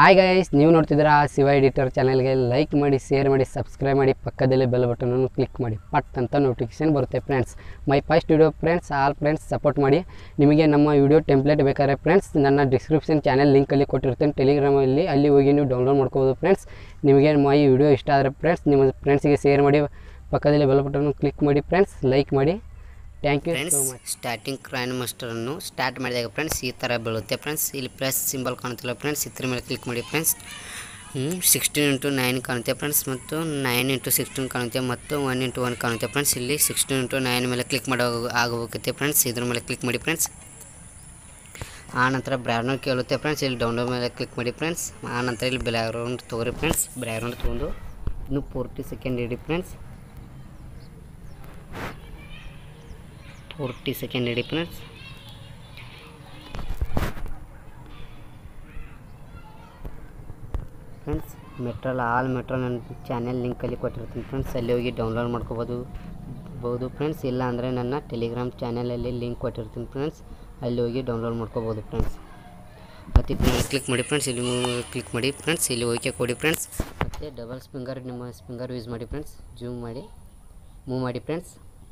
hi guys ನೀವು ನೋಡ್ತಿದ್ದೀರಾ Shiva editor ಚಾನಲ್ಗೆ ಲೈಕ್ ಮಾಡಿ ಶೇರ್ ಮಾಡಿ ಸಬ್ಸ್ಕ್ರೈಬ್ ಮಾಡಿ ಪಕ್ಕದಲ್ಲಿ ಬೆಲ್ ಬಟನನ್ನು ಕ್ಲಿಕ್ ಮಾಡಿ ಪಟ್ ಅಂತ ನೋಟಿಫಿಕೇಶನ್ ಬರುತ್ತೆ friends my first video friends all friends support ಮಾಡಿ ನಿಮಗೆ ನಮ್ಮ ವಿಡಿಯೋ ಟೆಂಪ್ಲೇಟ್ ಬೇಕಾದ್ರೆ ಫ್ರೆಂಡ್ಸ್ ನನ್ನ ಡಿಸ್ಕ್ರಿಪ್ಷನ್ ಚಾನಲ್ ಲಿಂಕಲ್ಲಿ ಕೊಟ್ಟಿರ್ತೇನೆ ಟೆಲಿಗ್ರಾಮಲ್ಲಿ ಅಲ್ಲಿ ಹೋಗಿ ನೀವು ಡೌನ್ಲೋಡ್ ಮಾಡ್ಕೋಬೋದು ಫ್ರೆಂಡ್ಸ್ ನಿಮಗೆ ಮೈ ವಿಡಿಯೋ ಇಷ್ಟ ಆದರೆ ಫ್ರೆಂಡ್ಸ್ ನಿಮ್ಮ ಫ್ರೆಂಡ್ಸಿಗೆ ಶೇರ್ ಮಾಡಿ ಪಕ್ಕದಲ್ಲಿ ಬೆಲ್ ಬಟನ್ ಕ್ಲಿಕ್ ಮಾಡಿ ಫ್ರೆಂಡ್ಸ್ ಲೈಕ್ ಮಾಡಿ thank you friends so much starting ಕ್ರೈನ್ ಮಾಸ್ಟರನ್ನು ಸ್ಟಾರ್ಟ್ ಮಾಡಿದಾಗ ಫ್ರೆಂಡ್ಸ್ ಈ ಥರ ಬೀಳುತ್ತೆ ಫ್ರೆಂಡ್ಸ್ ಇಲ್ಲಿ ಪ್ಲಸ್ ಸಿಂಬಲ್ ಕಾಣುತ್ತಿಲ್ಲ ಫ್ರೆಂಡ್ಸ್ ಇದ್ರ ಮೇಲೆ ಕ್ಲಿಕ್ ಮಾಡಿ ಫ್ರೆಂಡ್ಸ್ ಸಿಕ್ಸ್ಟೀನ್ ಇಂಟು ನೈನ್ ಕಾಣುತ್ತೆ ಫ್ರೆಂಡ್ಸ್ ಮತ್ತು ನೈನ್ ಇಂಟು ಸಿಕ್ಸ್ಟೀನ್ ಕಾಣುತ್ತೆ ಮತ್ತು ಒನ್ ಇಂಟು ಒನ್ ಕಾಣುತ್ತೆ ಫ್ರೆಂಡ್ಸ್ ಇಲ್ಲಿ ಸಿಕ್ಸ್ಟೀನ್ ಇಂಟು ನೈನ್ ಮೇಲೆ ಕ್ಲಿಕ್ ಮಾಡೋ ಆಗಬೇಕೈತೆ ಫ್ರೆಂಡ್ಸ್ ಇದ್ರ ಮೇಲೆ ಕ್ಲಿಕ್ ಮಾಡಿ ಫ್ರೆಂಡ್ಸ್ ಆ ನಂತರ ಬ್ರ್ಯಾಗ್ರೌಂಡ್ ಕೇಳುತ್ತೆ ಫ್ರೆಂಡ್ಸ್ ಇಲ್ಲಿ ಡೌನ್ಲೋಡ್ ಮೇಲೆ ಕ್ಲಿಕ್ ಮಾಡಿ ಫ್ರೆಂಡ್ಸ್ ಆ ನಂತರ ಇಲ್ಲಿ ಬ್ರ್ಯಾಗ್ರೌಂಡ್ ತೊಗೊರಿ ಫ್ರೆಂಡ್ಸ್ ಬ್ರ್ಯಾಗ್ರೌಂಡ್ ತೊಗೊಂಡು ಇನ್ನು ಫೋರ್ಟಿ ಸೆಕೆಂಡ್ ಇಡಿ ಫ್ರೆಂಡ್ಸ್ ಫೋರ್ಟಿ ಸೆಕೆಂಡ್ ಇಡಿ friends friends material all material ನನ್ನ ಚಾನೆಲ್ ಲಿಂಕಲ್ಲಿ ಕೊಟ್ಟಿರ್ತೀನಿ ಫ್ರೆಂಡ್ಸ್ ಅಲ್ಲಿ ಹೋಗಿ ಡೌನ್ಲೋಡ್ ಮಾಡ್ಕೋಬೋದು ಬೋದು ಫ್ರೆಂಡ್ಸ್ ಇಲ್ಲ ಅಂದರೆ ನನ್ನ ಟೆಲಿಗ್ರಾಮ್ ಚಾನಲಲ್ಲಿ ಲಿಂಕ್ ಕೊಟ್ಟಿರ್ತೀನಿ ಫ್ರೆಂಡ್ಸ್ ಅಲ್ಲಿ ಹೋಗಿ ಡೌನ್ಲೋಡ್ ಮಾಡ್ಕೋಬೋದು ಫ್ರೆಂಡ್ಸ್ ಮತ್ತು ಇದ್ರ ಮೇಲೆ ಕ್ಲಿಕ್ ಮಾಡಿ ಫ್ರೆಂಡ್ಸ್ ಇಲ್ಲಿ ಕ್ಲಿಕ್ ಮಾಡಿ ಫ್ರೆಂಡ್ಸ್ ಇಲ್ಲಿ ಓಕೆ ಕೊಡಿ ಫ್ರೆಂಡ್ಸ್ ಮತ್ತು ಡಬಲ್ ಸ್ಪಿಂಗರ್ ನಿಮ್ಮ ಸ್ಪಿಂಗರ್ ಯೂಸ್ ಮಾಡಿ ಫ್ರೆಂಡ್ಸ್ ಜೂಮ್ ಮಾಡಿ ಮೂವ್ ಮಾಡಿ ಫ್ರೆಂಡ್ಸ್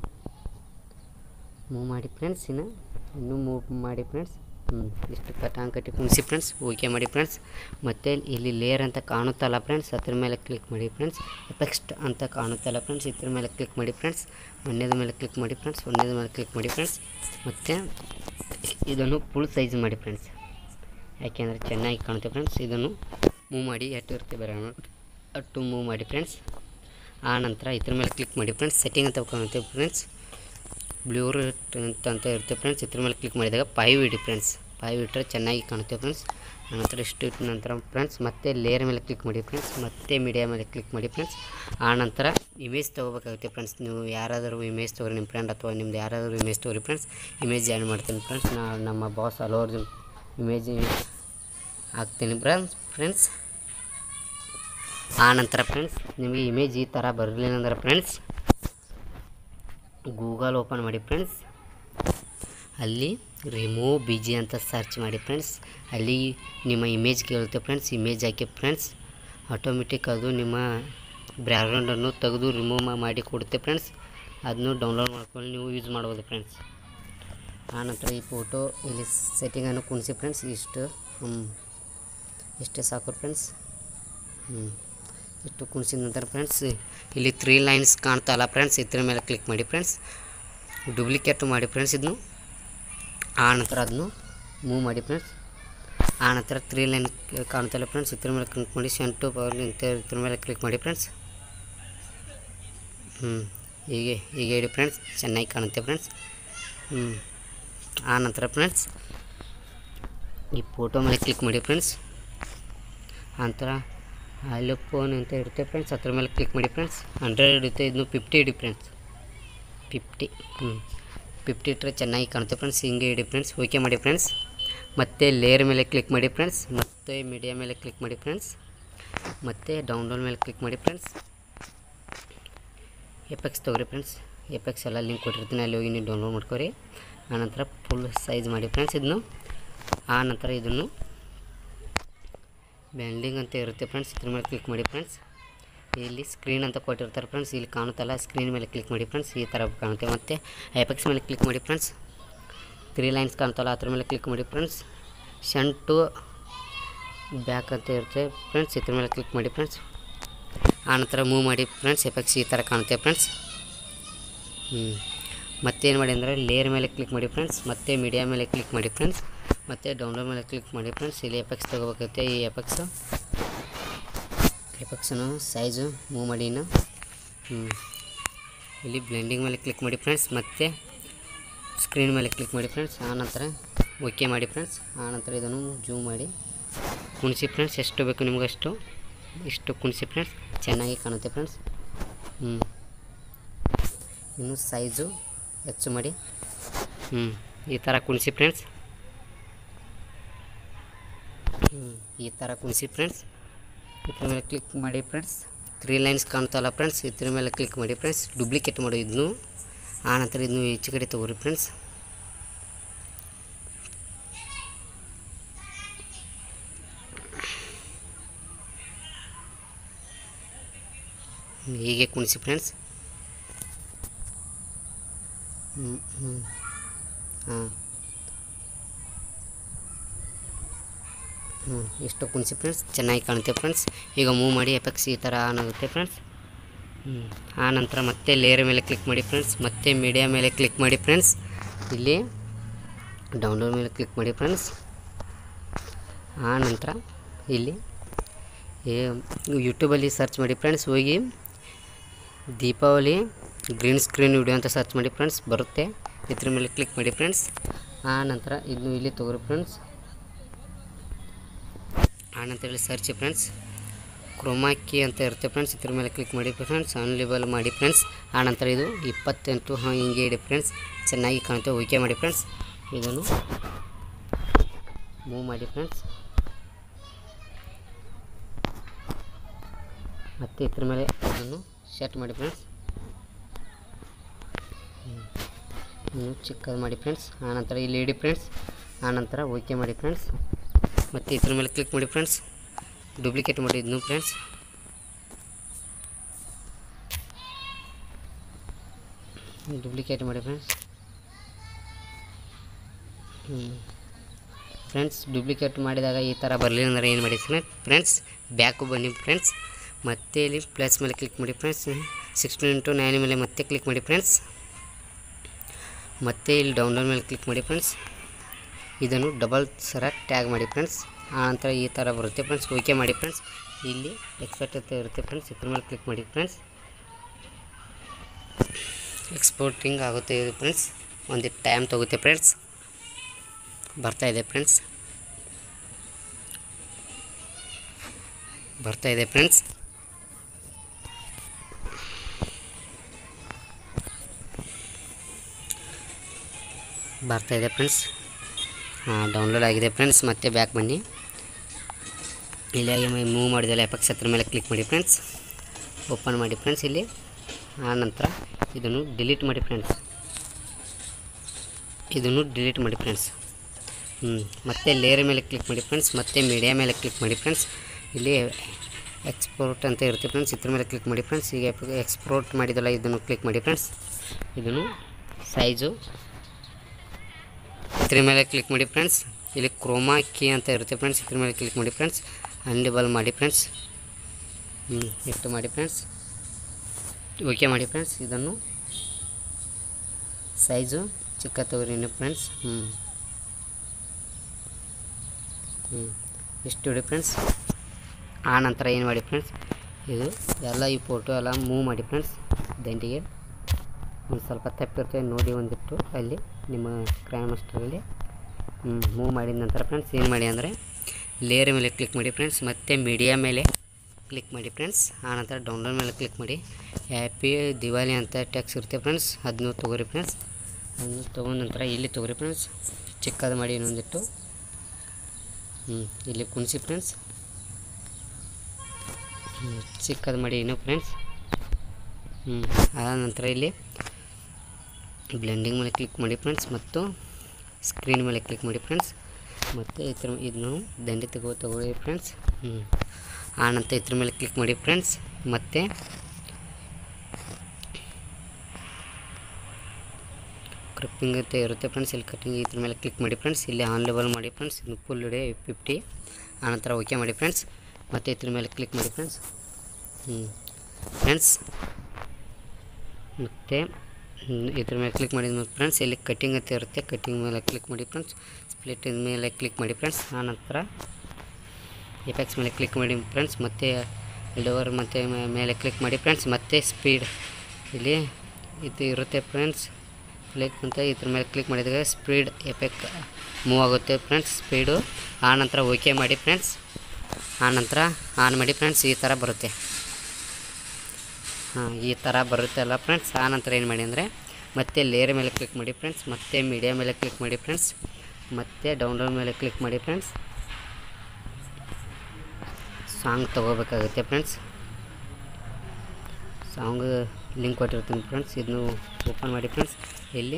ಮೂವ್ ಮಾಡಿ ಫ್ರೆಂಡ್ಸ್ ಇನ್ನು ಇನ್ನೂ ಮೂವ್ ಮಾಡಿ ಫ್ರೆಂಡ್ಸ್ ಹ್ಞೂ ಇಷ್ಟು ಕಟಾಂಗ್ ಕಟ್ಟಿ ಕುಣಿಸಿ ಫ್ರೆಂಡ್ಸ್ ಓಕೆ ಮಾಡಿ ಫ್ರೆಂಡ್ಸ್ ಮತ್ತು ಇಲ್ಲಿ ಲೇಯರ್ ಅಂತ ಕಾಣುತ್ತಲ್ಲ ಫ್ರೆಂಡ್ಸ್ ಅದ್ರ ಮೇಲೆ ಕ್ಲಿಕ್ ಮಾಡಿ ಫ್ರೆಂಡ್ಸ್ ಎಫೆಕ್ಸ್ಟ್ ಅಂತ ಕಾಣುತ್ತಲ್ಲ ಫ್ರೆಂಡ್ಸ್ ಇದ್ರ ಮೇಲೆ ಕ್ಲಿಕ್ ಮಾಡಿ ಫ್ರೆಂಡ್ಸ್ ಒಂದೇದ ಮೇಲೆ ಕ್ಲಿಕ್ ಮಾಡಿ ಫ್ರೆಂಡ್ಸ್ ಒಂದೇದ ಮೇಲೆ ಕ್ಲಿಕ್ ಮಾಡಿ ಫ್ರೆಂಡ್ಸ್ ಮತ್ತು ಇದನ್ನು ಫುಲ್ ಸೈಜ್ ಮಾಡಿ ಫ್ರೆಂಡ್ಸ್ ಯಾಕೆಂದರೆ ಚೆನ್ನಾಗಿ ಕಾಣುತ್ತೆ ಫ್ರೆಂಡ್ಸ್ ಇದನ್ನು ಮೂವ್ ಮಾಡಿ ಎಷ್ಟು ಇರುತ್ತೆ ಬರೋಣ ಅಷ್ಟು ಮೂವ್ ಮಾಡಿ ಫ್ರೆಂಡ್ಸ್ ಆ ನಂತರ ಇದ್ರ ಮೇಲೆ ಕ್ಲಿಕ್ ಮಾಡಿ ಫ್ರೆಂಡ್ಸ್ ಸೆಟ್ಟಿಂಗ್ ಅಂತ ಕಾಣುತ್ತೆ ಫ್ರೆಂಡ್ಸ್ ಬ್ಲೂರ್ ಅಂತ ಅಂತ ಇರುತ್ತೆ ಫ್ರೆಂಡ್ಸ್ ಇದ್ರ ಮೇಲೆ ಕ್ಲಿಕ್ ಮಾಡಿದಾಗ ಫೈವ್ ಇಡಿ ಫ್ರೆಂಡ್ಸ್ ಫೈವ್ ಇಟ್ಟರೆ ಚೆನ್ನಾಗಿ ಕಾಣುತ್ತೆ ಫ್ರೆಂಡ್ಸ್ ಆನಂತರ ಇಷ್ಟು ಇಟ್ಟ ನಂತರ ಫ್ರೆಂಡ್ಸ್ ಮತ್ತೆ ಲೇಯರ್ ಮೇಲೆ ಕ್ಲಿಕ್ ಮಾಡಿ ಫ್ರೆಂಡ್ಸ್ ಮತ್ತೆ ಮೀಡಿಯಾ ಮೇಲೆ ಕ್ಲಿಕ್ ಮಾಡಿ ಫ್ರೆಂಡ್ಸ್ ಆ ನಂತರ ಇಮೇಜ್ ತೊಗೋಬೇಕಾಗುತ್ತೆ ಫ್ರೆಂಡ್ಸ್ ನೀವು ಯಾರಾದರೂ ಇಮೇಜ್ ತೊಗೊರಿ ನಿಮ್ಮ ಫ್ರೆಂಡ್ ಅಥವಾ ನಿಮ್ದು ಯಾರಾದರೂ ಇಮೇಜ್ ತೊಗೊರಿ ಫ್ರೆಂಡ್ಸ್ ಇಮೇಜ್ ಜಾಯ್ನ್ ಮಾಡ್ತೀನಿ ಫ್ರೆಂಡ್ಸ್ ನಾ ನಮ್ಮ ಬಾಸ್ ಹಲವಾರು ಇಮೇಜ್ ಹಾಕ್ತೀನಿ ಫ್ರೆಂಡ್ಸ್ ಫ್ರೆಂಡ್ಸ್ ಆ ನಂತರ ಫ್ರೆಂಡ್ಸ್ ನಿಮಗೆ ಇಮೇಜ್ ಈ ಥರ ಬರಲಿಲ್ಲ ಅಂದ್ರೆ ಫ್ರೆಂಡ್ಸ್ ಗೂಗಲ್ ಓಪನ್ ಮಾಡಿ ಫ್ರೆಂಡ್ಸ್ ಅಲ್ಲಿ ರಿಮೂವ್ ಬಿಜಿ ಅಂತ ಸರ್ಚ್ ಮಾಡಿ ಫ್ರೆಂಡ್ಸ್ ಅಲ್ಲಿ ನಿಮ್ಮ ಇಮೇಜ್ ಕೇಳುತ್ತೆ ಫ್ರೆಂಡ್ಸ್ ಇಮೇಜ್ ಹಾಕಿ ಫ್ರೆಂಡ್ಸ್ ಆಟೋಮೆಟಿಕ್ ಅದು ನಿಮ್ಮ ಬ್ಯಾಕ್ಗ್ರೌಂಡನ್ನು ತೆಗೆದು ರಿಮೂವ್ ಮಾಡಿ ಕೊಡುತ್ತೆ ಫ್ರೆಂಡ್ಸ್ ಅದನ್ನು ಡೌನ್ಲೋಡ್ ಮಾಡ್ಕೊಂಡು ನೀವು ಯೂಸ್ ಮಾಡ್ಬೋದು ಫ್ರೆಂಡ್ಸ್ ಆನಂತರ ಈ ಫೋಟೋ ಇಲ್ಲಿ ಸೆಟ್ಟಿಂಗನ್ನು ಕುಣಿಸಿ ಫ್ರೆಂಡ್ಸ್ ಇಷ್ಟು ಹ್ಞೂ ಇಷ್ಟೇ ಸಾಕು ಫ್ರೆಂಡ್ಸ್ ಹ್ಞೂ ಇಷ್ಟು ಕುಣಿಸಿದ ನಂತರ ಫ್ರೆಂಡ್ಸ್ ಇಲ್ಲಿ ತ್ರೀ ಲೈನ್ಸ್ ಕಾಣ್ತಲ್ಲ ಫ್ರೆಂಡ್ಸ್ ಇದ್ರ ಮೇಲೆ ಕ್ಲಿಕ್ ಮಾಡಿ ಫ್ರೆಂಡ್ಸ್ ಡೂಪ್ಲಿಕೇಟ್ ಮಾಡಿ ಫ್ರೆಂಡ್ಸ್ ಇದನ್ನು ಆ ನಂತರ ಅದನ್ನು ಮೂವ್ ಮಾಡಿ ಫ್ರೆಂಡ್ಸ್ ಆ ನಂತರ ತ್ರೀ ಲೈನ್ ಕಾಣ್ತಲ್ಲ ಫ್ರೆಂಡ್ಸ್ ಇದ್ರ ಮೇಲೆ ಕ್ಲಿಕ್ ಮಾಡಿ ಸೆಂಟ್ ಟು ಪವರ್ ಅಂತ ಇದ್ರ ಮೇಲೆ ಕ್ಲಿಕ್ ಮಾಡಿ ಫ್ರೆಂಡ್ಸ್ ಹ್ಞೂ ಹೀಗೆ ಹೀಗೆ ಇಡಿ ಫ್ರೆಂಡ್ಸ್ ಚೆನ್ನಾಗಿ ಕಾಣುತ್ತೆ ಫ್ರೆಂಡ್ಸ್ ಹ್ಞೂ ಆ ನಂತರ ಫ್ರೆಂಡ್ಸ್ ಈ ಫೋಟೋ ಮೇಲೆ ಕ್ಲಿಕ್ ಮಾಡಿ ಫ್ರೆಂಡ್ಸ್ ನಂತರ ಅಲ್ಲಿ ಫೋನ್ ಅಂತ ಇರುತ್ತೆ ಫ್ರೆಂಡ್ಸ್ ಅದ್ರ ಮೇಲೆ ಕ್ಲಿಕ್ ಮಾಡಿ ಫ್ರೆಂಡ್ಸ್ ಹಂಡ್ರೆಡ್ ಇರುತ್ತೆ ಇದನ್ನು ಫಿಫ್ಟಿ ಇಡಿ ಫ್ರೆಂಡ್ಸ್ ಫಿಫ್ಟಿ ಹ್ಞೂ ಫಿಫ್ಟಿ ಇಟ್ಟರೆ ಚೆನ್ನಾಗಿ ಕಾಣುತ್ತೆ ಫ್ರೆಂಡ್ಸ್ ಹಿಂಗೆ ಇಡಿ ಫ್ರೆಂಡ್ಸ್ ಓಕೆ ಮಾಡಿ ಫ್ರೆಂಡ್ಸ್ ಮತ್ತು ಲೇಯರ್ ಮೇಲೆ ಕ್ಲಿಕ್ ಮಾಡಿ ಫ್ರೆಂಡ್ಸ್ ಮತ್ತು ಮೀಡಿಯಾ ಮೇಲೆ ಕ್ಲಿಕ್ ಮಾಡಿ ಫ್ರೆಂಡ್ಸ್ ಮತ್ತು ಡೌನ್ಲೋಡ್ ಮೇಲೆ ಕ್ಲಿಕ್ ಮಾಡಿ ಫ್ರೆಂಡ್ಸ್ ಎಪೆಕ್ಸ್ ತೊಗೊರಿ ಫ್ರೆಂಡ್ಸ್ ಎಪೆಕ್ಸ್ ಎಲ್ಲ ಲಿಂಕ್ ಕೊಟ್ಟಿರ್ತೀನಿ ಅಲ್ಲಿ ಹೋಗಿ ನೀವು ಡೌನ್ಲೋಡ್ ಮಾಡ್ಕೊರಿ ಆನಂತರ ಫುಲ್ ಸೈಜ್ ಮಾಡಿ ಫ್ರೆಂಡ್ಸ್ ಇದನ್ನು ಆ ನಂತರ ಇದನ್ನು ಬ್ಯಾಂಡಿಂಗ್ ಅಂತ ಇರುತ್ತೆ ಫ್ರೆಂಡ್ಸ್ ಇದ್ರ ಮೇಲೆ ಕ್ಲಿಕ್ ಮಾಡಿ ಫ್ರೆಂಡ್ಸ್ ಇಲ್ಲಿ ಸ್ಕ್ರೀನ್ ಅಂತ ಕೊಟ್ಟಿರ್ತಾರೆ ಫ್ರೆಂಡ್ಸ್ ಇಲ್ಲಿ ಕಾಣುತ್ತಲ್ಲ ಸ್ಕ್ರೀನ್ ಮೇಲೆ ಕ್ಲಿಕ್ ಮಾಡಿ ಫ್ರೆಂಡ್ಸ್ ಈ ಥರ ಕಾಣುತ್ತೆ ಮತ್ತು ಎಪೆಕ್ಸ್ ಮೇಲೆ ಕ್ಲಿಕ್ ಮಾಡಿ ಫ್ರೆಂಡ್ಸ್ ತ್ರೀ ಲೈನ್ಸ್ ಕಾಣ್ತಲ್ಲ ಅದ್ರ ಮೇಲೆ ಕ್ಲಿಕ್ ಮಾಡಿ ಫ್ರೆಂಡ್ಸ್ ಶಂಟು ಬ್ಯಾಕ್ ಅಂತ ಇರುತ್ತೆ ಫ್ರೆಂಡ್ಸ್ ಇದ್ರ ಮೇಲೆ ಕ್ಲಿಕ್ ಮಾಡಿ ಫ್ರೆಂಡ್ಸ್ ಆನಂತರ ಮೂವ್ ಮಾಡಿ ಫ್ರೆಂಡ್ಸ್ ಎಫೆಕ್ಟ್ಸ್ ಈ ಥರ ಕಾಣುತ್ತೆ ಫ್ರೆಂಡ್ಸ್ ಹ್ಞೂ ಮತ್ತೇನು ಮಾಡಿ ಅಂದರೆ ಲೇಯರ್ ಮೇಲೆ ಕ್ಲಿಕ್ ಮಾಡಿ ಫ್ರೆಂಡ್ಸ್ ಮತ್ತೆ ಮೀಡಿಯಾ ಮೇಲೆ ಕ್ಲಿಕ್ ಮಾಡಿ ಫ್ರೆಂಡ್ಸ್ ಮತ್ತು ಡೌನ್ಲೋಡ್ ಮೇಲೆ ಕ್ಲಿಕ್ ಮಾಡಿ ಫ್ರೆಂಡ್ಸ್ ಇಲ್ಲಿ ಎಫೆಕ್ಟ್ಸ್ ತೊಗೋಬೇಕಾಗುತ್ತೆ ಈ ಎಫೆಕ್ಟ್ಸು ಎಫೆಕ್ಟ್ಸನ್ನು ಸೈಜು ಮೂವ್ ಮಾಡಿ ಇನ್ನು ಹ್ಞೂ ಇಲ್ಲಿ ಬ್ಲೆಂಡಿಂಗ್ ಮೇಲೆ ಕ್ಲಿಕ್ ಮಾಡಿ ಫ್ರೆಂಡ್ಸ್ ಮತ್ತು ಸ್ಕ್ರೀನ್ ಮೇಲೆ ಕ್ಲಿಕ್ ಮಾಡಿ ಫ್ರೆಂಡ್ಸ್ ಆನಂತರ ಓಕೆ ಮಾಡಿ ಫ್ರೆಂಡ್ಸ್ ಆನಂತರ ಇದನ್ನು ಜೂಮ್ ಮಾಡಿ ಕುಣಿಸಿ ಫ್ರೆಂಡ್ಸ್ ಎಷ್ಟು ಬೇಕು ನಿಮಗಷ್ಟು ಇಷ್ಟು ಕುಣಿಸಿ ಫ್ರೆಂಡ್ಸ್ ಚೆನ್ನಾಗಿ ಕಾಣುತ್ತೆ ಫ್ರೆಂಡ್ಸ್ ಹ್ಞೂ ಇನ್ನು ಸೈಜು ಹೆಚ್ಚು ಮಾಡಿ ಹ್ಞೂ ಈ ಥರ ಕುಣಿಸಿ ಫ್ರೆಂಡ್ಸ್ ಹ್ಞೂ ಈ ಥರ ಕುಣಿಸಿ ಫ್ರೆಂಡ್ಸ್ ಇದ್ರ ಮೇಲೆ ಕ್ಲಿಕ್ ಮಾಡಿ ಫ್ರೆಂಡ್ಸ್ ತ್ರೀ ಲೈನ್ಸ್ ಕಾಣ್ತಲ್ಲ ಫ್ರೆಂಡ್ಸ್ ಇದ್ರ ಮೇಲೆ ಕ್ಲಿಕ್ ಮಾಡಿ ಫ್ರೆಂಡ್ಸ್ ಡೂಪ್ಲಿಕೇಟ್ ಮಾಡಿ ಇದನ್ನು ಆನಂತರ ಇದನ್ನು ಹೆಚ್ಚು ಕಡೆ ತೊಗೊರಿ ಫ್ರೆಂಡ್ಸ್ ಹೀಗೆ ಕುಣಿಸಿ ಫ್ರೆಂಡ್ಸ್ ಹ್ಞೂ ಹ್ಞೂ ಹಾಂ ಹ್ಞೂ ಇಷ್ಟು ಕುಣಿಸಿ ಫ್ರೆಂಡ್ಸ್ ಚೆನ್ನಾಗಿ ಕಾಣುತ್ತೆ ಫ್ರೆಂಡ್ಸ್ ಈಗ ಮೂವ್ ಮಾಡಿ ಎಫೆಕ್ಟ್ಸ್ ಈ ಥರ ಆನ್ ಆಗುತ್ತೆ ಫ್ರೆಂಡ್ಸ್ ಹ್ಞೂ ಆ ನಂತರ ಮತ್ತೆ ಲೇಯರ್ ಮೇಲೆ ಕ್ಲಿಕ್ ಮಾಡಿ ಫ್ರೆಂಡ್ಸ್ ಮತ್ತೆ ಮೀಡಿಯಾ ಮೇಲೆ ಕ್ಲಿಕ್ ಮಾಡಿ ಫ್ರೆಂಡ್ಸ್ ಇಲ್ಲಿ ಡೌನ್ಲೋಡ್ ಮೇಲೆ ಕ್ಲಿಕ್ ಮಾಡಿ ಫ್ರೆಂಡ್ಸ್ ಆ ನಂತರ ಇಲ್ಲಿ ಯೂಟ್ಯೂಬಲ್ಲಿ ಸರ್ಚ್ ಮಾಡಿ ಫ್ರೆಂಡ್ಸ್ ಹೋಗಿ ದೀಪಾವಳಿ ಗ್ರೀನ್ ಸ್ಕ್ರೀನ್ ವಿಡಿಯೋ ಅಂತ ಸರ್ಚ್ ಮಾಡಿ ಫ್ರೆಂಡ್ಸ್ ಬರುತ್ತೆ ಇದ್ರ ಮೇಲೆ ಕ್ಲಿಕ್ ಮಾಡಿ ಫ್ರೆಂಡ್ಸ್ ಆ ನಂತರ ಇನ್ನು ಇಲ್ಲಿ ತಗೋರಿ ಫ್ರೆಂಡ್ಸ್ ಆ ನಂತರ ಇಲ್ಲಿ ಸರ್ಚ್ ಫ್ರೆಂಡ್ಸ್ ಕ್ರೋಮಾಕಿ ಅಂತ ಇರುತ್ತೆ ಫ್ರೆಂಡ್ಸ್ ಇದ್ರ ಮೇಲೆ ಕ್ಲಿಕ್ ಮಾಡಿ ಫ್ರೆಂಡ್ಸ್ ಅನ್ಲೇಬಲ್ ಮಾಡಿ ಫ್ರೆಂಡ್ಸ್ ಆ ನಂತರ ಇದು ಇಪ್ಪತ್ತೆಂಟು ಹಾಂ ಹಿಂಗೆ ಇಡಿ ಫ್ರೆಂಡ್ಸ್ ಚೆನ್ನಾಗಿ ಕಾಣುತ್ತೆ ಓಕೆ ಮಾಡಿ ಫ್ರೆಂಡ್ಸ್ ಇದನ್ನು ಮೂವ್ ಮಾಡಿ ಫ್ರೆಂಡ್ಸ್ ಮತ್ತು ಇದ್ರ ಮೇಲೆ ಇದನ್ನು ಸೆಟ್ ಮಾಡಿ ಫ್ರೆಂಡ್ಸ್ ಇನ್ನು ಚಿಕ್ಕದು ಮಾಡಿ ಫ್ರೆಂಡ್ಸ್ ಆನಂತರ ಇಲ್ಲಿ ಇಡಿ ಫ್ರೆಂಡ್ಸ್ ಆನಂತರ ಓಕೆ ಮಾಡಿ ಫ್ರೆಂಡ್ಸ್ ಮತ್ತು ಇದ್ರ ಮೇಲೆ ಕ್ಲಿಕ್ ಮಾಡಿ ಫ್ರೆಂಡ್ಸ್ ಡೂಪ್ಲಿಕೇಟ್ ಮಾಡಿ ಇದನ್ನು ಫ್ರೆಂಡ್ಸ್ ಡೂಪ್ಲಿಕೇಟ್ ಮಾಡಿ ಫ್ರೆಂಡ್ಸ್ ಹ್ಞೂ ಫ್ರೆಂಡ್ಸ್ ಡೂಪ್ಲಿಕೇಟ್ ಮಾಡಿದಾಗ ಈ ಥರ ಬರಲಿಲ್ಲ ಅಂದರೆ ಏನು ಮಾಡಿ ಫ್ರೆಂಡ್ಸ್ ಬ್ಯಾಕು ಬನ್ನಿ ಫ್ರೆಂಡ್ಸ್ ಮತ್ತೆ ಇಲ್ಲಿ ಪ್ಲಸ್ ಮೇಲೆ ಕ್ಲಿಕ್ ಮಾಡಿ ಫ್ರೆಂಡ್ಸ್ ಸಿಕ್ಸ್ಟೀನ್ ಇಂಟು ನೈನ್ ಮೇಲೆ ಮತ್ತೆ ಕ್ಲಿಕ್ ಮಾಡಿ ಫ್ರೆಂಡ್ಸ್ ಮತ್ತೆ ಇಲ್ಲಿ ಡೌನ್ಲೋಡ್ ಮೇಲೆ ಕ್ಲಿಕ್ ಮಾಡಿ ಫ್ರೆಂಡ್ಸ್ ಇದನ್ನು ಡಬಲ್ ಸರ ಟ್ಯಾಗ್ ಮಾಡಿ ಫ್ರೆಂಡ್ಸ್ ಆನಂತರ ಈ ಥರ ಬರುತ್ತೆ ಫ್ರೆಂಡ್ಸ್ ಓಕೆ ಮಾಡಿ ಫ್ರೆಂಡ್ಸ್ ಇಲ್ಲಿ ಎಕ್ಸ್ಪೆಕ್ಟ್ ಅಂತ ಇರುತ್ತೆ ಫ್ರೆಂಡ್ಸ್ ಇದ್ರ ಮೇಲೆ ಕ್ಲಿಕ್ ಮಾಡಿ ಫ್ರೆಂಡ್ಸ್ ಎಕ್ಸ್ಪೋರ್ಟಿಂಗ್ ಆಗುತ್ತೆ ಇದು ಫ್ರೆಂಡ್ಸ್ ಒಂದಿಟ್ಟು ಟೈಮ್ ತಗುತ್ತೆ ಫ್ರೆಂಡ್ಸ್ ಬರ್ತಾ ಇದೆ ಫ್ರೆಂಡ್ಸ್ ಬರ್ತಾ ಇದೆ ಫ್ರೆಂಡ್ಸ್ ಬರ್ತಾ ಇದೆ ಫ್ರೆಂಡ್ಸ್ ಹಾಂ ಡೌನ್ಲೋಡ್ ಆಗಿದೆ ಫ್ರೆಂಡ್ಸ್ ಮತ್ತೆ ಬ್ಯಾಕ್ ಬನ್ನಿ ಇಲ್ಲಿ ಮೂವ್ ಮಾಡಿದಲ್ಲ ಎಪಕ್ಸ್ ಹತ್ರ ಮೇಲೆ ಕ್ಲಿಕ್ ಮಾಡಿ ಫ್ರೆಂಡ್ಸ್ ಓಪನ್ ಮಾಡಿ ಫ್ರೆಂಡ್ಸ್ ಇಲ್ಲಿ ಆ ನಂತರ ಇದನ್ನು ಡಿಲೀಟ್ ಮಾಡಿ ಫ್ರೆಂಡ್ಸ್ ಇದನ್ನು ಡಿಲೀಟ್ ಮಾಡಿ ಫ್ರೆಂಡ್ಸ್ ಹ್ಞೂ ಮತ್ತೆ ಲೇಯರ್ ಮೇಲೆ ಕ್ಲಿಕ್ ಮಾಡಿ ಫ್ರೆಂಡ್ಸ್ ಮತ್ತೆ ಮೀಡಿಯಾ ಮೇಲೆ ಕ್ಲಿಕ್ ಮಾಡಿ ಫ್ರೆಂಡ್ಸ್ ಇಲ್ಲಿ ಎಕ್ಸ್ಪೋರ್ಟ್ ಅಂತ ಇರುತ್ತೆ ಫ್ರೆಂಡ್ಸ್ ಇದ್ರ ಮೇಲೆ ಕ್ಲಿಕ್ ಮಾಡಿ ಫ್ರೆಂಡ್ಸ್ ಈಗ ಎಕ್ಸ್ಪೋರ್ಟ್ ಮಾಡಿದಲ್ಲ ಇದನ್ನು ಕ್ಲಿಕ್ ಮಾಡಿ ಫ್ರೆಂಡ್ಸ್ ಇದನ್ನು ಸೈಜು ಇದ್ರ ಮೇಲೆ ಕ್ಲಿಕ್ ಮಾಡಿ ಫ್ರೆಂಡ್ಸ್ ಇಲ್ಲಿ ಕ್ರೋಮಾ ಕೀ ಅಂತ ಇರುತ್ತೆ ಫ್ರೆಂಡ್ಸ್ ಇದ್ರ ಮೇಲೆ ಕ್ಲಿಕ್ ಮಾಡಿ ಫ್ರೆಂಡ್ಸ್ ಅನ್ಲೇಬಲ್ ಮಾಡಿ ಫ್ರೆಂಡ್ಸ್ ಹ್ಞೂ ಇಟ್ಟು ಮಾಡಿ ಫ್ರೆಂಡ್ಸ್ ಓಕೆ ಮಾಡಿ ಫ್ರೆಂಡ್ಸ್ ಇದನ್ನು ಸೈಜು ಚಿಕ್ಕ ತಗೋರಿ ಫ್ರೆಂಡ್ಸ್ ಹ್ಞೂ ಹ್ಞೂ ಇಷ್ಟು ಇಡಿ ಫ್ರೆಂಡ್ಸ್ ಆ ನಂತರ ಏನು ಮಾಡಿ ಫ್ರೆಂಡ್ಸ್ ಇದು ಎಲ್ಲ ಈ ಫೋಟೋ ಎಲ್ಲ ಮೂವ್ ಮಾಡಿ ಫ್ರೆಂಡ್ಸ್ ದಂಡಿಗೆ ಒಂದು ಸ್ವಲ್ಪ ತಪ್ಪಿರುತ್ತೆ ನೋಡಿ ಒಂದಿಟ್ಟು ಅಲ್ಲಿ ನಿಮ್ಮ ಕ್ರೈಮ್ ಮಾಸ್ಟರಲ್ಲಿ ಮೂವ್ ಮಾಡಿದ ನಂತರ ಫ್ರೆಂಡ್ಸ್ ಏನು ಮಾಡಿ ಅಂದರೆ ಲೇಯರ್ ಮೇಲೆ ಕ್ಲಿಕ್ ಮಾಡಿ ಫ್ರೆಂಡ್ಸ್ ಮತ್ತು ಮೀಡಿಯಾ ಮೇಲೆ ಕ್ಲಿಕ್ ಮಾಡಿ ಫ್ರೆಂಡ್ಸ್ ಆನಂತರ ಡೌನ್ಲೋಡ್ ಮೇಲೆ ಕ್ಲಿಕ್ ಮಾಡಿ ಹ್ಯಾಪಿ ದಿವಾಲಿ ಅಂತ ಟ್ಯಾಕ್ಸ್ ಇರುತ್ತೆ ಫ್ರೆಂಡ್ಸ್ ಅದನ್ನು ತೊಗೋರಿ ಫ್ರೆಂಡ್ಸ್ ಅದನ್ನು ತೊಗೊಂಡ ನಂತರ ಇಲ್ಲಿ ತೊಗೋರಿ ಫ್ರೆಂಡ್ಸ್ ಚಿಕ್ಕದು ಮಾಡಿ ಇನ್ನೊಂದಿಟ್ಟು ಹ್ಞೂ ಇಲ್ಲಿ ಕುಣಿಸಿ ಫ್ರೆಂಡ್ಸ್ ಚಿಕ್ಕದು ಮಾಡಿ ಇನ್ನೂ ಫ್ರೆಂಡ್ಸ್ ಹ್ಞೂ ಅದಾದ ನಂತರ ಇಲ್ಲಿ ಬ್ಲೆಂಡಿಂಗ್ ಮೇಲೆ ಕ್ಲಿಕ್ ಮಾಡಿ ಫ್ರೆಂಡ್ಸ್ ಮತ್ತು ಸ್ಕ್ರೀನ್ ಮೇಲೆ ಕ್ಲಿಕ್ ಮಾಡಿ ಫ್ರೆಂಡ್ಸ್ ಮತ್ತು ಇದ್ರ ಇದನ್ನು ದಂಡಿ ತಗೋ ತಗೊಳ್ಳಿ ಫ್ರೆಂಡ್ಸ್ ಹ್ಞೂ ಆನಂತರ ಇದ್ರ ಮೇಲೆ ಕ್ಲಿಕ್ ಮಾಡಿ ಫ್ರೆಂಡ್ಸ್ ಮತ್ತು ಕ್ರಿಪ್ಪಿಂಗ್ ಅಂತ ಇರುತ್ತೆ ಫ್ರೆಂಡ್ಸ್ ಇಲ್ಲಿ ಕಟ್ಟಿಂಗ್ ಇದ್ರ ಮೇಲೆ ಕ್ಲಿಕ್ ಮಾಡಿ ಫ್ರೆಂಡ್ಸ್ ಇಲ್ಲಿ ಆನ್ ಲೆವೆಲ್ ಮಾಡಿ ಫ್ರೆಂಡ್ಸ್ ಇನ್ನು ಫುಲ್ ಇಡೆ ಫಿಫ್ಟಿ ಆನಂತರ ಓಕೆ ಮಾಡಿ ಫ್ರೆಂಡ್ಸ್ ಮತ್ತು ಇದ್ರ ಮೇಲೆ ಕ್ಲಿಕ್ ಮಾಡಿ ಫ್ರೆಂಡ್ಸ್ ಹ್ಞೂ ಫ್ರೆಂಡ್ಸ್ ಮತ್ತು ಇದ್ರ ಮೇಲೆ ಕ್ಲಿಕ್ ಮಾಡಿದ ಮೇಲೆ ಫ್ರೆಂಡ್ಸ್ ಇಲ್ಲಿ ಕಟ್ಟಿಂಗ್ ಅಂತ ಇರುತ್ತೆ ಕಟ್ಟಿಂಗ್ ಮೇಲೆ ಕ್ಲಿಕ್ ಮಾಡಿ ಫ್ರೆಂಡ್ಸ್ ಸ್ಪ್ಲಿಟ್ ಮೇಲೆ ಕ್ಲಿಕ್ ಮಾಡಿ ಫ್ರೆಂಡ್ಸ್ ಆನಂತರ ಎಫೆಕ್ಟ್ಸ್ ಮೇಲೆ ಕ್ಲಿಕ್ ಮಾಡಿ ಫ್ರೆಂಡ್ಸ್ ಮತ್ತು ಎಲ್ಡೋವರ್ ಮತ್ತು ಮೇಲೆ ಕ್ಲಿಕ್ ಮಾಡಿ ಫ್ರೆಂಡ್ಸ್ ಮತ್ತು ಸ್ಪೀಡ್ ಇಲ್ಲಿ ಇದು ಇರುತ್ತೆ ಫ್ರೆಂಡ್ಸ್ ಕ್ಲಿಕ್ ಅಂತ ಇದ್ರ ಮೇಲೆ ಕ್ಲಿಕ್ ಮಾಡಿದಾಗ ಸ್ಪೀಡ್ ಎಫೆಕ್ಟ್ ಮೂವ್ ಆಗುತ್ತೆ ಫ್ರೆಂಡ್ಸ್ ಸ್ಪೀಡು ಆನಂತರ ಓಕೆ ಮಾಡಿ ಫ್ರೆಂಡ್ಸ್ ಆನಂತರ ಆನ್ ಮಾಡಿ ಫ್ರೆಂಡ್ಸ್ ಈ ಥರ ಬರುತ್ತೆ ಹಾಂ ಈ ಥರ ಬರುತ್ತೆ ಅಲ್ಲ ಫ್ರೆಂಡ್ಸ್ ಆ ನಂತರ ಏನು ಮಾಡಿ ಅಂದರೆ ಮತ್ತೆ ಲೇಯರ್ ಮೇಲೆ ಕ್ಲಿಕ್ ಮಾಡಿ ಫ್ರೆಂಡ್ಸ್ ಮತ್ತೆ ಮೀಡಿಯಾ ಮೇಲೆ ಕ್ಲಿಕ್ ಮಾಡಿ ಫ್ರೆಂಡ್ಸ್ ಮತ್ತೆ ಡೌನ್ಲೋಡ್ ಮೇಲೆ ಕ್ಲಿಕ್ ಮಾಡಿ ಫ್ರೆಂಡ್ಸ್ ಸಾಂಗ್ ತೊಗೋಬೇಕಾಗುತ್ತೆ ಫ್ರೆಂಡ್ಸ್ ಸಾಂಗ್ ಲಿಂಕ್ ಕೊಟ್ಟಿರ್ತೀನಿ ಫ್ರೆಂಡ್ಸ್ ಇದನ್ನು ಓಪನ್ ಮಾಡಿ ಫ್ರೆಂಡ್ಸ್ ಇಲ್ಲಿ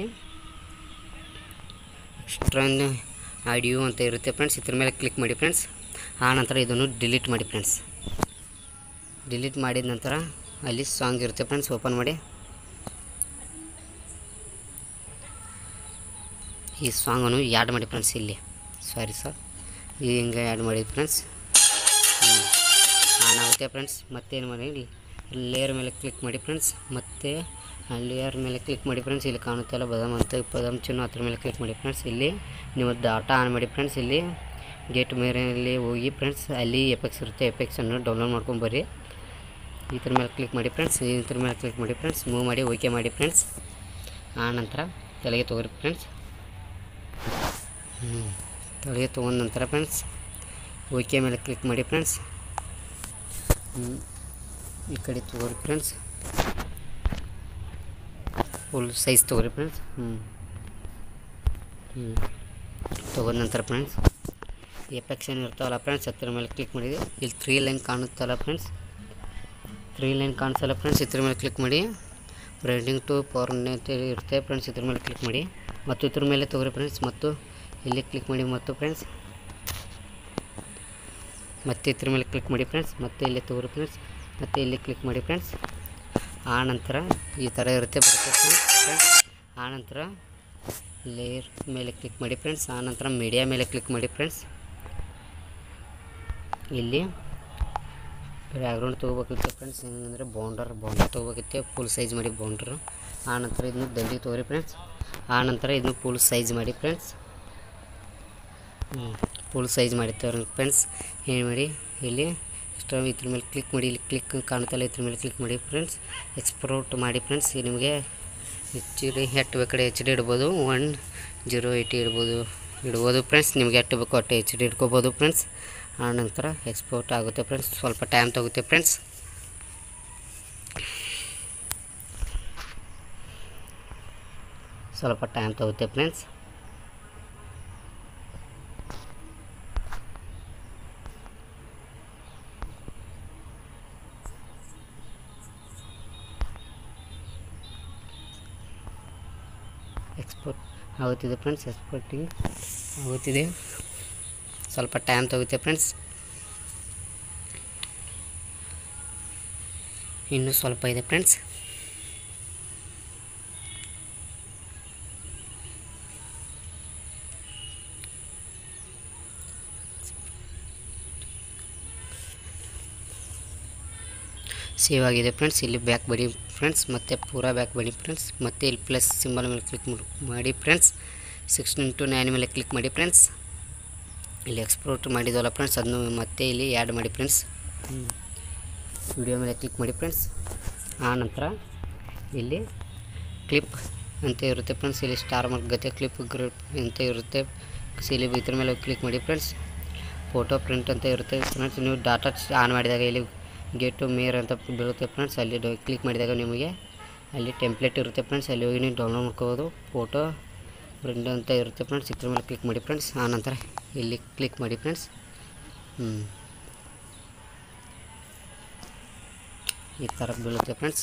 ಎಕ್ಸ್ಟ್ರಾನ್ ಆಡಿಯೋ ಅಂತ ಇರುತ್ತೆ ಫ್ರೆಂಡ್ಸ್ ಇದ್ರ ಮೇಲೆ ಕ್ಲಿಕ್ ಮಾಡಿ ಫ್ರೆಂಡ್ಸ್ ಆ ನಂತರ ಇದನ್ನು ಡಿಲೀಟ್ ಮಾಡಿ ಫ್ರೆಂಡ್ಸ್ ಡಿಲೀಟ್ ಮಾಡಿದ ನಂತರ ಅಲ್ಲಿ ಸಾಂಗ್ ಇರುತ್ತೆ ಫ್ರೆಂಡ್ಸ್ ಓಪನ್ ಮಾಡಿ ಈ ಸಾಂಗನ್ನು ಆ್ಯಡ್ ಮಾಡಿ ಫ್ರೆಂಡ್ಸ್ ಇಲ್ಲಿ ಸಾರಿ ಸರ್ ಈ ಹಿಂಗೆ ಆ್ಯಡ್ ಮಾಡಿ ಫ್ರೆಂಡ್ಸ್ ಆನ್ ಆಗುತ್ತೆ ಫ್ರೆಂಡ್ಸ್ ಮತ್ತೇನು ಮಾಡಿ ಲೇಯರ್ ಮೇಲೆ ಕ್ಲಿಕ್ ಮಾಡಿ ಫ್ರೆಂಡ್ಸ್ ಮತ್ತೆ ಲೇಯರ್ ಮೇಲೆ ಕ್ಲಿಕ್ ಮಾಡಿ ಫ್ರೆಂಡ್ಸ್ ಇಲ್ಲಿ ಕಾಣುತ್ತಲ್ಲ ಬದಾಮ್ ಅಂತ ಬದಾಮ್ ಚಿನ್ನ ಹತ್ರ ಮೇಲೆ ಕ್ಲಿಕ್ ಮಾಡಿ ಫ್ರೆಂಡ್ಸ್ ಇಲ್ಲಿ ನೀವು ಡಾಟಾ ಆನ್ ಮಾಡಿ ಫ್ರೆಂಡ್ಸ್ ಇಲ್ಲಿ ಗೇಟ್ ಮೇರಲ್ಲಿ ಹೋಗಿ ಫ್ರೆಂಡ್ಸ್ ಅಲ್ಲಿ ಎಫೆಕ್ಟ್ಸ್ ಇರುತ್ತೆ ಎಫೆಕ್ಟ್ಸನ್ನು ಡೌನ್ಲೋಡ್ ಮಾಡ್ಕೊಂಡು ಬರ್ರಿ ಈ ಥರ ಮೇಲೆ ಕ್ಲಿಕ್ ಮಾಡಿ ಫ್ರೆಂಡ್ಸ್ ಈ ಥರ ಮೇಲೆ ಕ್ಲಿಕ್ ಮಾಡಿ ಫ್ರೆಂಡ್ಸ್ ಮೂವ್ ಮಾಡಿ ಓಕೆ ಮಾಡಿ ಫ್ರೆಂಡ್ಸ್ ಆ ನಂತರ ತಲೆಗೆ ತೊಗೊರಿ ಫ್ರೆಂಡ್ಸ್ ಹ್ಞೂ ತಲೆಗೆ ತೊಗೊಂಡ ನಂತರ ಫ್ರೆಂಡ್ಸ್ ಓಕೆ ಮೇಲೆ ಕ್ಲಿಕ್ ಮಾಡಿ ಫ್ರೆಂಡ್ಸ್ ಹ್ಞೂ ಈ ಕಡೆ ತೊಗೊರಿ ಫ್ರೆಂಡ್ಸ್ ಫುಲ್ ಸೈಜ್ ತೊಗೊರಿ ಫ್ರೆಂಡ್ಸ್ ಹ್ಞೂ ಹ್ಞೂ ತೊಗೊಂಡ ನಂತರ ಫ್ರೆಂಡ್ಸ್ ಎಫೆಕ್ಷನ್ ಇರ್ತಾವಲ್ಲ ಫ್ರೆಂಡ್ಸ್ ಹತ್ತಿರ ಮೇಲೆ ಕ್ಲಿಕ್ ಮಾಡಿದೆ ಇಲ್ಲಿ ತ್ರೀ ಲೈನ್ ಕಾಣುತ್ತಲ್ಲ ಫ್ರೆಂಡ್ಸ್ ತ್ರೀ ಲೈನ್ ಕಾಣಿಸಲ್ಲ ಫ್ರೆಂಡ್ಸ್ ಇದ್ರ ಮೇಲೆ ಕ್ಲಿಕ್ ಮಾಡಿ ಬ್ರ್ಯಾಂಡಿಂಗ್ ಟು ಪವರ್ ಅಂತ ಇರುತ್ತೆ ಫ್ರೆಂಡ್ಸ್ ಇದ್ರ ಮೇಲೆ ಕ್ಲಿಕ್ ಮಾಡಿ ಮತ್ತು ಇದ್ರ ಮೇಲೆ ತೊಗೊರಿ ಫ್ರೆಂಡ್ಸ್ ಮತ್ತು ಇಲ್ಲಿ ಕ್ಲಿಕ್ ಮಾಡಿ ಮತ್ತು ಫ್ರೆಂಡ್ಸ್ ಮತ್ತೆ ಇದ್ರ ಮೇಲೆ ಕ್ಲಿಕ್ ಮಾಡಿ ಫ್ರೆಂಡ್ಸ್ ಮತ್ತೆ ಇಲ್ಲಿ ತೊಗೊರಿ ಫ್ರೆಂಡ್ಸ್ ಮತ್ತೆ ಇಲ್ಲಿ ಕ್ಲಿಕ್ ಮಾಡಿ ಫ್ರೆಂಡ್ಸ್ ಆ ನಂತರ ಈ ಥರ ಇರುತ್ತೆ ಬರುತ್ತೆ ಫ್ರೆಂಡ್ಸ್ ಆ ನಂತರ ಲೇಯರ್ ಮೇಲೆ ಕ್ಲಿಕ್ ಮಾಡಿ ಫ್ರೆಂಡ್ಸ್ ಆ ನಂತರ ಮೀಡಿಯಾ ಮೇಲೆ ಕ್ಲಿಕ್ ಮಾಡಿ ಫ್ರೆಂಡ್ಸ್ ಇಲ್ಲಿ ಬ್ಯಾಕ್ಗ್ರೌಂಡ್ ತೊಗೋಬೇಕಿತ್ತು ಫ್ರೆಂಡ್ಸ್ ಹೆಂಗಂದ್ರೆ ಬೌಂಡರ್ ಬೌಂಡರ್ ತೊಗೋಬೇಕಿತ್ತು ಫುಲ್ ಸೈಜ್ ಮಾಡಿ ಬೌಂಡ್ರು ಆ ನಂತರ ಇದನ್ನು ದಂಡಿ ತೊಗೊರಿ ಫ್ರೆಂಡ್ಸ್ ಆ ನಂತರ ಇದನ್ನು ಫುಲ್ ಸೈಜ್ ಮಾಡಿ ಫ್ರೆಂಡ್ಸ್ ಫುಲ್ ಸೈಜ್ ಮಾಡಿ ತೋರಿ ಫ್ರೆಂಡ್ಸ್ ಏನು ಮಾಡಿ ಇಲ್ಲಿ ಇಷ್ಟ ಇದ್ರ ಮೇಲೆ ಕ್ಲಿಕ್ ಮಾಡಿ ಇಲ್ಲಿ ಕ್ಲಿಕ್ ಕಾಣುತ್ತಲ್ಲ ಇದ್ರ ಮೇಲೆ ಕ್ಲಿಕ್ ಮಾಡಿ ಫ್ರೆಂಡ್ಸ್ ಎಕ್ಸ್ಪೋರ್ಟ್ ಮಾಡಿ ಫ್ರೆಂಡ್ಸ್ ನಿಮಗೆ ಎಚ್ ಡಿ ಎಷ್ಟು ಬೇಕಾದ್ರೆ ಎಚ್ ಡಿ ಇಡ್ಬೋದು ಒನ್ ಜೀರೋ ಏಯ್ಟಿ ಇಡ್ಬೋದು ಇಡ್ಬೋದು ಫ್ರೆಂಡ್ಸ್ ನಿಮಗೆ ಎಷ್ಟು ಬೇಕು ಅಷ್ಟು ಎಚ್ ಡಿ ಇಟ್ಕೋಬೋದು ಫ್ರೆಂಡ್ಸ್ ಆ ನಂತರ ಎಕ್ಸ್ಪೋರ್ಟ್ ಆಗುತ್ತೆ ಫ್ರೆಂಡ್ಸ್ ಸ್ವಲ್ಪ ಟೈಮ್ ತಗುತ್ತೆ ಫ್ರೆಂಡ್ಸ್ ಸ್ವಲ್ಪ ಟೈಮ್ ತಗುತ್ತೆ ಫ್ರೆಂಡ್ಸ್ ಎಕ್ಸ್ಪೋರ್ಟ್ ಆಗುತ್ತಿದೆ ಫ್ರೆಂಡ್ಸ್ ಎಕ್ಸ್ಪೋರ್ಟಿಂಗ್ ಆಗುತ್ತಿದೆ ಸ್ವಲ್ಪ ಟೈಮ್ ತಗುತ್ತೆ ಫ್ರೆಂಡ್ಸ್ ಇನ್ನೂ ಸ್ವಲ್ಪ ಇದೆ ಫ್ರೆಂಡ್ಸ್ ಸೇವ್ ಆಗಿದೆ ಫ್ರೆಂಡ್ಸ್ ಇಲ್ಲಿ ಬ್ಯಾಕ್ ಬನ್ನಿ ಫ್ರೆಂಡ್ಸ್ ಮತ್ತೆ ಪೂರಾ ಬ್ಯಾಕ್ ಬನ್ನಿ ಫ್ರೆಂಡ್ಸ್ ಮತ್ತೆ ಇಲ್ಲಿ ಪ್ಲಸ್ ಸಿಂಬಲ್ ಮೇಲೆ ಕ್ಲಿಕ್ ಮಾಡಿ ಫ್ರೆಂಡ್ಸ್ ಸಿಕ್ಸ್ಟೀನ್ ಟು ನೈನ್ ಮೇಲೆ ಕ್ಲಿಕ್ ಮಾಡಿ ಫ್ರೆಂಡ್ಸ್ ಇಲ್ಲಿ ಎಕ್ಸ್ಪೋರ್ಟ್ ಮಾಡಿದ್ವಲ್ಲ ಫ್ರೆಂಡ್ಸ್ ಅದನ್ನು ಮತ್ತೆ ಇಲ್ಲಿ ಆ್ಯಡ್ ಮಾಡಿ ಫ್ರೆಂಡ್ಸ್ ವಿಡಿಯೋ ಮೇಲೆ ಕ್ಲಿಕ್ ಮಾಡಿ ಫ್ರೆಂಡ್ಸ್ ಆ ನಂತರ ಇಲ್ಲಿ ಕ್ಲಿಪ್ ಅಂತ ಇರುತ್ತೆ ಫ್ರೆಂಡ್ಸ್ ಇಲ್ಲಿ ಸ್ಟಾರ್ ಮಾರ್ಕ್ ಗತೆ ಕ್ಲಿಪ್ ಗ್ರಿಪ್ ಅಂತ ಇರುತ್ತೆ ಇಲ್ಲಿ ಇದ್ರ ಮೇಲೆ ಕ್ಲಿಕ್ ಮಾಡಿ ಫ್ರೆಂಡ್ಸ್ ಫೋಟೋ ಪ್ರಿಂಟ್ ಅಂತ ಇರುತ್ತೆ ಫ್ರೆಂಡ್ಸ್ ನೀವು ಡಾಟಾ ಆನ್ ಮಾಡಿದಾಗ ಇಲ್ಲಿ ಗೆಟ್ ಟು ಮೇರ್ ಅಂತ ಬೀಳುತ್ತೆ ಫ್ರೆಂಡ್ಸ್ ಅಲ್ಲಿ ಕ್ಲಿಕ್ ಮಾಡಿದಾಗ ನಿಮಗೆ ಅಲ್ಲಿ ಟೆಂಪ್ಲೇಟ್ ಇರುತ್ತೆ ಫ್ರೆಂಡ್ಸ್ ಅಲ್ಲಿ ಹೋಗಿ ನೀವು ಡೌನ್ಲೋಡ್ ಮಾಡ್ಕೋಬೋದು ಫೋಟೋ ಪ್ರಿಂಟ್ ಅಂತ ಇರುತ್ತೆ ಫ್ರೆಂಡ್ಸ್ ಇದ್ರ ಮೇಲೆ ಕ್ಲಿಕ್ ಮಾಡಿ ಫ್ರೆಂಡ್ಸ್ ಆನಂತರ ಇಲ್ಲಿ ಕ್ಲಿಕ್ ಮಾಡಿ ಫ್ರೆಂಡ್ಸ್ ಹ್ಞೂ ಈ ಥರ ಬೀಳುತ್ತೆ ಫ್ರೆಂಡ್ಸ್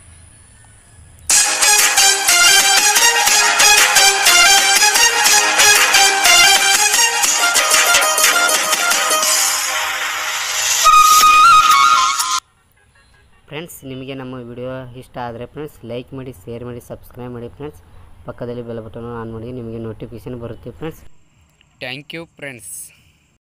ಫ್ರೆಂಡ್ಸ್ ನಿಮಗೆ ನಮ್ಮ ವಿಡಿಯೋ ಇಷ್ಟ ಆದರೆ ಫ್ರೆಂಡ್ಸ್ ಲೈಕ್ ಮಾಡಿ ಶೇರ್ ಮಾಡಿ ಸಬ್ಸ್ಕ್ರೈಬ್ ಮಾಡಿ ಫ್ರೆಂಡ್ಸ್ ಪಕ್ಕದಲ್ಲಿ ಬೆಲ್ ಬಟನ್ ಆನ್ ಮಾಡಿ ನಿಮಗೆ ನೋಟಿಫಿಕೇಶನ್ ಬರುತ್ತೆ ಫ್ರೆಂಡ್ಸ್ ಥ್ಯಾಂಕ್ ಯು ಫ್ರೆಂಡ್ಸ್